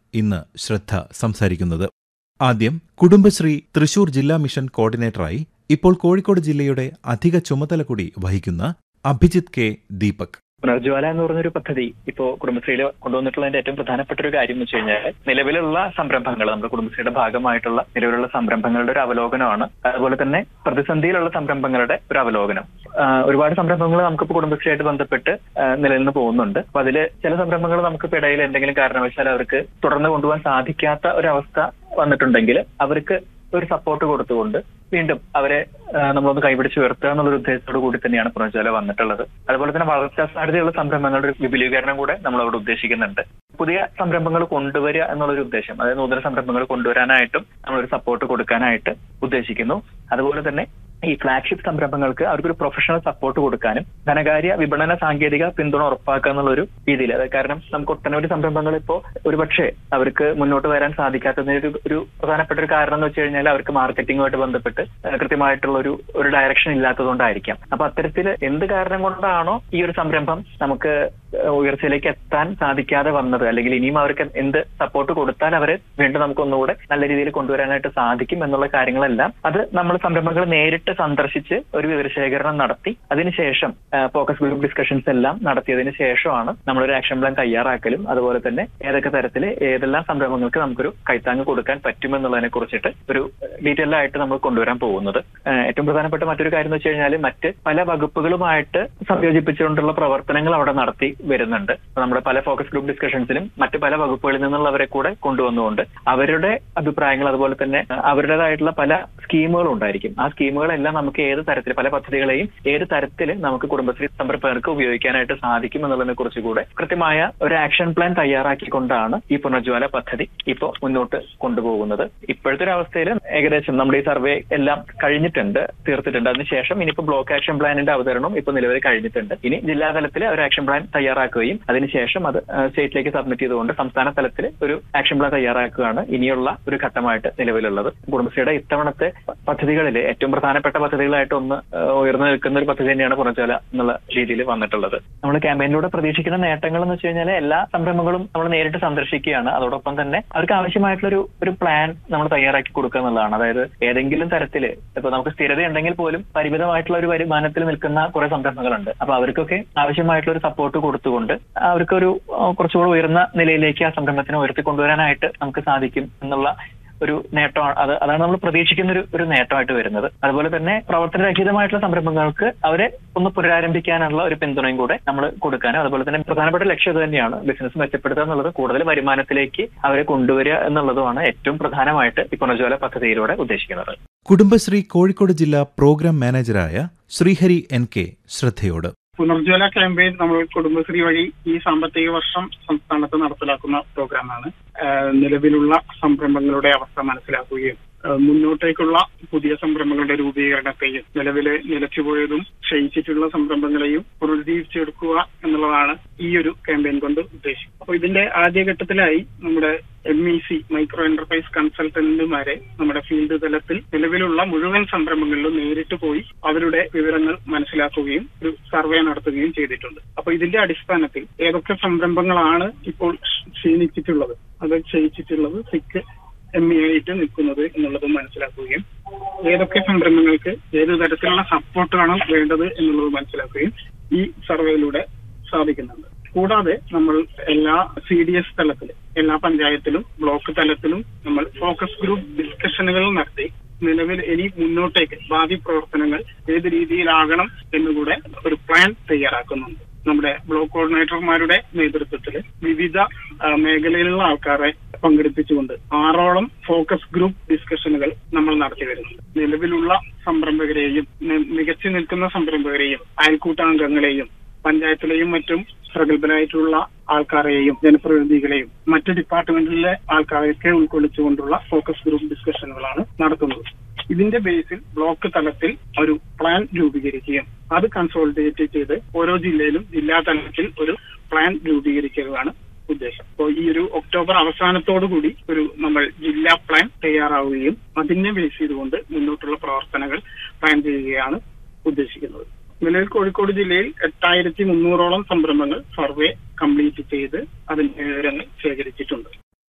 ഇന്ന് ശ്രദ്ധ സംസാരിക്കുന്നത് ആദ്യം കുടുംബശ്രീ തൃശൂർ ജില്ലാ മിഷൻ കോർഡിനേറ്ററായി ഇപ്പോൾ കോഴിക്കോട് ജില്ലയുടെ അധിക ചുമതല കൂടി വഹിക്കുന്ന അഭിജിത് കെ ദീപക് പുനർജ്വാല എന്ന് പറഞ്ഞൊരു പദ്ധതി ഇപ്പോ കുടുംബശ്രീയിൽ കൊണ്ടുവന്നിട്ടുള്ളതിന്റെ ഏറ്റവും പ്രധാനപ്പെട്ട ഒരു കാര്യം എന്ന് വെച്ച് കഴിഞ്ഞാൽ നിലവിലുള്ള സംരംഭങ്ങൾ നമ്മുടെ കുടുംബശ്രീയുടെ ഭാഗമായിട്ടുള്ള നിലവിലുള്ള സംരംഭങ്ങളുടെ ഒരു അവലോകനമാണ് അതുപോലെ തന്നെ പ്രതിസന്ധിയിലുള്ള സംരംഭങ്ങളുടെ ഒരു അവലോകനം ആ, ഒരുപാട് സംരംഭങ്ങൾ നമുക്കിപ്പോൾ കുടുംബശ്രീയായിട്ട് ബന്ധപ്പെട്ട് ആ, നിലനിന്ന് പോകുന്നുണ്ട് അപ്പൊ അതിൽ ചില സംരംഭങ്ങൾ നമുക്ക് ഇടയിൽ എന്തെങ്കിലും കാരണവശാൽ അവർക്ക് തുടർന്ന് കൊണ്ടുപോകാൻ സാധിക്കാത്ത ഒരവസ്ഥ വന്നിട്ടുണ്ടെങ്കിൽ അവർക്ക് ഒരു സപ്പോർട്ട് കൊടുത്തുകൊണ്ട് വീണ്ടും അവരെ ആ, നമ്മളൊന്ന് കൈപിടിച്ച് ഉയർത്തുക എന്നുള്ള ഒരു ഉദ്ദേശത്തോടു കൂടി തന്നെയാണ് പുനർജ്വാല വന്നിട്ടുള്ളത് അതുപോലെ തന്നെ വളർച്ചാ സാധ്യതയുള്ള സംരംഭങ്ങളുടെ ഒരു വിപുലീകരണം കൂടെ നമ്മൾ അവിടെ ഉദ്ദേശിക്കുന്നുണ്ട് പുതിയ സംരംഭങ്ങൾ കൊണ്ടുവരിക എന്നുള്ളൊരു ഉദ്ദേശം അതായത് നൂതന സംരംഭങ്ങൾ കൊണ്ടുവരാനായിട്ടും നമ്മളൊരു സപ്പോർട്ട് കൊടുക്കാനായിട്ട് ഉദ്ദേശിക്കുന്നു അതുപോലെ തന്നെ ഈ ഫ്ലാഗ്ഷിപ്പ് സംരംഭങ്ങൾക്ക് അവർക്കൊരു പ്രൊഫഷണൽ സപ്പോർട്ട് കൊടുക്കാനും ധനകാര്യ വിപണന സാങ്കേതിക പിന്തുണ ഉറപ്പാക്കുക എന്നുള്ള ഒരു രീതിയിൽ അത് കാരണം നമുക്ക് ഒട്ടനവധി സംരംഭങ്ങൾ ഇപ്പോൾ ഒരുപക്ഷെ അവർക്ക് മുന്നോട്ട് വരാൻ സാധിക്കാത്തതിന് ഒരു ഒരു പ്രധാനപ്പെട്ട ഒരു കാരണം എന്ന് വെച്ച് കഴിഞ്ഞാൽ അവർക്ക് മാർക്കറ്റിംഗുമായിട്ട് ബന്ധപ്പെട്ട് ഏഹ് കൃത്യമായിട്ടുള്ള ഒരു ഒരു ഡയറക്ഷൻ ഇല്ലാത്തതുകൊണ്ടായിരിക്കാം അപ്പൊ അത്തരത്തിൽ എന്ത് കാരണം കൊണ്ടാണോ ഈ ഒരു സംരംഭം നമുക്ക് ഏഹ് ഉയർച്ചയിലേക്ക് എത്താൻ സാധിക്കാതെ വന്നത് അല്ലെങ്കിൽ ഇനിയും അവർക്ക് എന്ത് സപ്പോർട്ട് കൊടുത്താൽ അവരെ വീണ്ടും നമുക്ക് ഒന്നുകൂടെ നല്ല രീതിയിൽ കൊണ്ടുവരാനായിട്ട് സാധിക്കും എന്നുള്ള കാര്യങ്ങളെല്ലാം അത് നമ്മൾ സംരംഭങ്ങൾ നേരിട്ട് സന്ദർശിച്ച് ഒരു വിവരശേഖരണം നടത്തി അതിനുശേഷം ഫോക്കസ് ഗ്രൂപ്പ് ഡിസ്കഷൻസ് എല്ലാം നടത്തിയതിനു ശേഷമാണ് നമ്മളൊരു ആക്ഷൻ പ്ലാൻ തയ്യാറാക്കലും അതുപോലെ തന്നെ ഏതൊക്കെ തരത്തിൽ ഏതെല്ലാം സംരംഭങ്ങൾക്ക് നമുക്കൊരു കൈത്താങ്ങ് കൊടുക്കാൻ പറ്റുമെന്നുള്ളതിനെ കുറിച്ചിട്ട് ഒരു ഡീറ്റെയിൽ ആയിട്ട് നമ്മൾ കൊണ്ടുവരാൻ പോകുന്നത് ഏഹ് ഏറ്റവും പ്രധാനപ്പെട്ട മറ്റൊരു കാര്യം എന്ന് വെച്ച് കഴിഞ്ഞാൽ മറ്റ് പല വകുപ്പുകളുമായിട്ട് സംയോജിപ്പിച്ചുകൊണ്ടുള്ള പ്രവർത്തനങ്ങൾ അവിടെ നടത്തി വരുന്നുണ്ട് അപ്പൊ നമ്മുടെ പല ഫോക്കസ് ഗ്രൂപ്പ് ഡിസ്കഷൻസിലും മറ്റ് പല വകുപ്പുകളിൽ നിന്നുള്ളവരെ കൂടെ കൊണ്ടുവന്നുകൊണ്ട് അവരുടെ അഭിപ്രായങ്ങൾ അതുപോലെ തന്നെ അഹ് അവരുടേതായിട്ടുള്ള പല സ്കീമുകളും ഉണ്ടായിരിക്കും ആ സ്കീമുകളെല്ലാം നമുക്ക് ഏത് തരത്തിൽ പല പദ്ധതികളെയും ഏത് തരത്തിൽ നമുക്ക് കുടുംബശ്രീ സംരംഭകർക്ക് ഉപയോഗിക്കാനായിട്ട് സാധിക്കും എന്നുള്ളതിനെ കുറിച്ച് കൂടെ കൃത്യമായ ഒരു ആക്ഷൻ പ്ലാൻ തയ്യാറാക്കിക്കൊണ്ടാണ് ഈ പുനർജ്വാല പദ്ധതി ഇപ്പോൾ മുന്നോട്ട് കൊണ്ടുപോകുന്നത് ഇപ്പോഴത്തെ ഒരു അവസ്ഥയിൽ ഏകദേശം നമ്മുടെ ഈ സർവേ എല്ലാം കഴിഞ്ഞിട്ടുണ്ട് തീർത്തിട്ടുണ്ട് അതിനുശേഷം ഇനിയിപ്പോ ബ്ലോക്ക് ആക്ഷൻ പ്ലാനിന്റെ അവതരണം ഇപ്പോൾ നിലവിൽ കഴിഞ്ഞിട്ടുണ്ട് ഇനി ജില്ലാ തലത്തിൽ ഒരു ആക്ഷൻ പ്ലാൻ തയ്യാറാക്കുകയും അതിനുശേഷം അത് സ്റ്റേറ്റിലേക്ക് സബ്മിറ്റ് ചെയ്തുകൊണ്ട് സംസ്ഥാന തലത്തിൽ ഒരു ആക്ഷൻ പ്ലാൻ തയ്യാറാക്കുകയാണ് ഇനിയുള്ള ഒരു ഘട്ടമായിട്ട് നിലവിലുള്ളത് കുടുംബശ്രീയുടെ ഇത്തവണത്തെ പദ്ധതികളിൽ ഏറ്റവും പ്രധാനപ്പെട്ട പദ്ധതികളായിട്ട് ഒന്ന് ഏഹ്, ഉയർന്നു നിൽക്കുന്ന ഒരു പദ്ധതി തന്നെയാണ് പുറഞ്ചോല എന്നുള്ള രീതിയിൽ വന്നിട്ടുള്ളത് നമ്മൾ ക്യാമ്പയിനിലൂടെ പ്രതീക്ഷിക്കുന്ന നേട്ടങ്ങൾ എന്ന് വെച്ച് കഴിഞ്ഞാൽ എല്ലാ സംരംഭങ്ങളും നമ്മൾ നേരിട്ട് സന്ദർശിക്കുകയാണ് അതോടൊപ്പം തന്നെ അവർക്ക് ആവശ്യമായിട്ടുള്ള ഒരു ഒരു പ്ലാൻ നമ്മൾ തയ്യാറാക്കി കൊടുക്കുക എന്നുള്ളതാണ് അതായത് ഏതെങ്കിലും തരത്തിൽ ഇപ്പൊ നമുക്ക് സ്ഥിരത ഉണ്ടെങ്കിൽ പോലും പരിമിതമായിട്ടുള്ള ഒരു വരുമാനത്തിൽ നിൽക്കുന്ന കുറെ സംരംഭങ്ങളുണ്ട് അപ്പൊ അവർക്കൊക്കെ ആവശ്യമായിട്ടുള്ള ഒരു സപ്പോർട്ട് കൊടുത്തുകൊണ്ട് അവർക്കൊരു ആ, കുറച്ചുകൂടെ ഉയർന്ന നിലയിലേക്ക് ആ സംരംഭത്തിനെ ഉയർത്തി കൊണ്ടുവരാനായിട്ട് നമുക്ക് സാധിക്കും എന്നുള്ള ഒരു നേട്ടമാണ് അത് അതാണ് നമ്മൾ പ്രതീക്ഷിക്കുന്ന ഒരു ഒരു നേട്ടമായിട്ട് വരുന്നത് അതുപോലെ തന്നെ പ്രവർത്തനരഹിതമായിട്ടുള്ള സംരംഭങ്ങൾക്ക് അവരെ ഒന്ന് പുനരാരംഭിക്കാനുള്ള ഒരു പിന്തുണയും കൂടെ നമ്മൾ കൊടുക്കാനും അതുപോലെ തന്നെ പ്രധാനപ്പെട്ട ലക്ഷ്യം ഇത് തന്നെയാണ് ബിസിനസ് മെച്ചപ്പെടുത്തുക എന്നുള്ളത് കൂടുതൽ വരുമാനത്തിലേക്ക് അവരെ കൊണ്ടുവരിക എന്നുള്ളതുമാണ് ഏറ്റവും പ്രധാനമായിട്ട് ഈ പുനർജ്വാല പദ്ധതിയിലൂടെ ഉദ്ദേശിക്കുന്നത് കുടുംബശ്രീ കോഴിക്കോട് ജില്ലാ പ്രോഗ്രാം മാനേജറായ ശ്രീഹരി എൻ കെ ശ്രദ്ധയോട് പുനർജ്വല ക്യാമ്പയിൻ നമ്മൾ കുടുംബശ്രീ വഴി ഈ സാമ്പത്തിക വർഷം സംസ്ഥാനത്ത് നടപ്പിലാക്കുന്ന പ്രോഗ്രാമാണ് ആഹ് നിലവിലുള്ള സംരംഭങ്ങളുടെ അവസ്ഥ മനസ്സിലാക്കുകയും ആഹ് മുന്നോട്ടേക്കുള്ള പുതിയ സംരംഭങ്ങളുടെ രൂപീകരണത്തെയും നിലവിലെ നിലച്ചുപോയതും ക്ഷയിച്ചിട്ടുള്ള സംരംഭങ്ങളെയും പുനരുദ്ധീപിച്ചെടുക്കുക എന്നുള്ളതാണ് ഈ ഒരു ക്യാമ്പയിൻ കൊണ്ട് ഉദ്ദേശിക്കുന്നത് അപ്പോൾ ഇതിന്റെ ആദ്യഘട്ടത്തിലായി നമ്മുടെ M E C micro enterprise കൺസൾട്ടന്റുമാരെ നമ്മുടെ ഫീൽഡ് തലത്തിൽ നിലവിലുള്ള മുഴുവൻ സംരംഭങ്ങളിലും നേരിട്ട് പോയി അവരുടെ വിവരങ്ങൾ മനസ്സിലാക്കുകയും ഒരു സർവേ നടത്തുകയും ചെയ്തിട്ടുണ്ട് അപ്പൊ ഇതിന്റെ അടിസ്ഥാനത്തിൽ ഏതൊക്കെ സംരംഭങ്ങളാണ് ഇപ്പോൾ ക്ഷീണിച്ചിട്ടുള്ളത് അത് ക്ഷയിച്ചിട്ടുള്ളത് സിക്ക് എം ഇ ആയിട്ട് നിൽക്കുന്നത് എന്നുള്ളത് മനസ്സിലാക്കുകയും ഏതൊക്കെ സംരംഭങ്ങൾക്ക് ഏത് തരത്തിലുള്ള സപ്പോർട്ടാണ് വേണ്ടത് എന്നുള്ളത് മനസ്സിലാക്കുകയും ഈ സർവേയിലൂടെ സാധിക്കുന്നുണ്ട് കൂടാതെ നമ്മൾ എല്ലാ സി ഡി എസ് തലത്തിലും എല്ലാ പഞ്ചായത്തിലും ബ്ലോക്ക് തലത്തിലും നമ്മൾ ഫോക്കസ് ഗ്രൂപ്പ് ഡിസ്കഷനുകൾ നടത്തി നിലവിൽ ഇനി മുന്നോട്ടേക്ക് ഭാവി പ്രവർത്തനങ്ങൾ ഏത് രീതിയിലാകണം എന്നുകൂടെ ഒരു പ്ലാൻ തയ്യാറാക്കുന്നുണ്ട് നമ്മുടെ ബ്ലോക്ക് കോർഡിനേറ്റർമാരുടെ നേതൃത്വത്തിൽ വിവിധ ആ, മേഖലയിലുള്ള ആൾക്കാരെ പങ്കെടുപ്പിച്ചുകൊണ്ട് ആറോളം ഫോക്കസ് ഗ്രൂപ്പ് ഡിസ്കഷനുകൾ നമ്മൾ നടത്തി വരുന്നു നിലവിലുള്ള സംരംഭകരെയും നി- മികച്ചു നിൽക്കുന്ന സംരംഭകരെയും അയൽക്കൂട്ടാംഗങ്ങളെയും പഞ്ചായത്തിലെയും മറ്റും പ്രഗത്ഭരായിട്ടുള്ള ആൾക്കാരെയും ജനപ്രതിനിധികളെയും മറ്റ് ഡിപ്പാർട്ട്മെന്റിലെ ആൾക്കാരെയൊക്കെ ഉൾക്കൊള്ളിച്ചുകൊണ്ടുള്ള ഫോക്കസ് ഗ്രൂപ്പ് ഡിസ്കഷനുകളാണ് നടത്തുന്നത് ഇതിന്റെ ബേസിൽ ബ്ലോക്ക് തലത്തിൽ ഒരു പ്ലാൻ രൂപീകരിക്കുകയും അത് കൺസോളിഡേറ്റ് ചെയ്ത് ഓരോ ജില്ലയിലും ജില്ലാ തലത്തിൽ ഒരു പ്ലാൻ രൂപീകരിക്കുകയാണ് ഉദ്ദേശം അപ്പോൾ ഈ ഒരു ഒക്ടോബർ അവസാനത്തോടു കൂടി ഒരു നമ്മൾ ജില്ലാ പ്ലാൻ തയ്യാറാവുകയും അതിനെ ബേസ് ചെയ്തുകൊണ്ട് മുന്നോട്ടുള്ള പ്രവർത്തനങ്ങൾ പ്ലാൻ ചെയ്യുകയാണ് ഉദ്ദേശിക്കുന്നത് നിലവിൽ കോഴിക്കോട് ജില്ലയിൽ എട്ടായിരത്തി മുന്നൂറോളം സംരംഭങ്ങൾ സർവേ കംപ്ലീറ്റ് ചെയ്ത് അതിന്റെ വിവരങ്ങൾ ശേഖരിച്ചിട്ടുണ്ട്